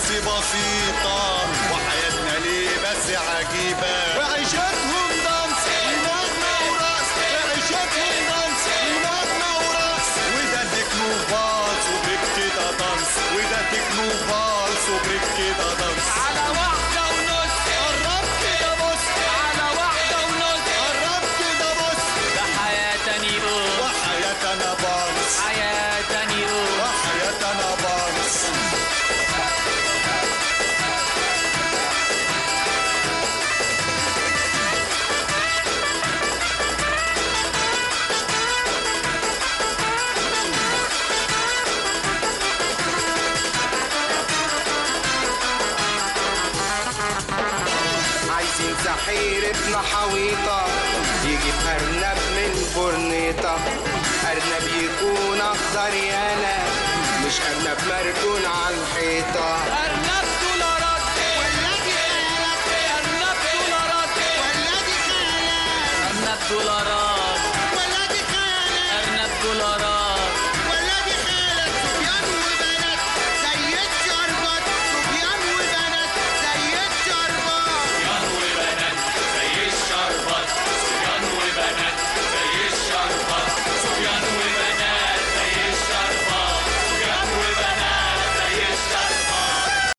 بسيطة وحياتنا ليه بس عجيبة وعيشتهم دانس ونغمة ورقص وعيشتهم دانس ونغمة ورقص وده تكنو فالس وبريك كده دانس وده تكنو فالس وبريك كده دانس على واحدة ونص قرب كده بص على واحدة ونص قرب كده بص ده حياتني بص وحياتنا بانس حياتني بص وحياتنا بانس عايزين سحير ابن حويطة يجيب أرنب من برنيطة أرنب يكون أخضر يالا مش أرنب مركون على الحيطة أرنب دولارات أرنب دولارات أرنب دولارات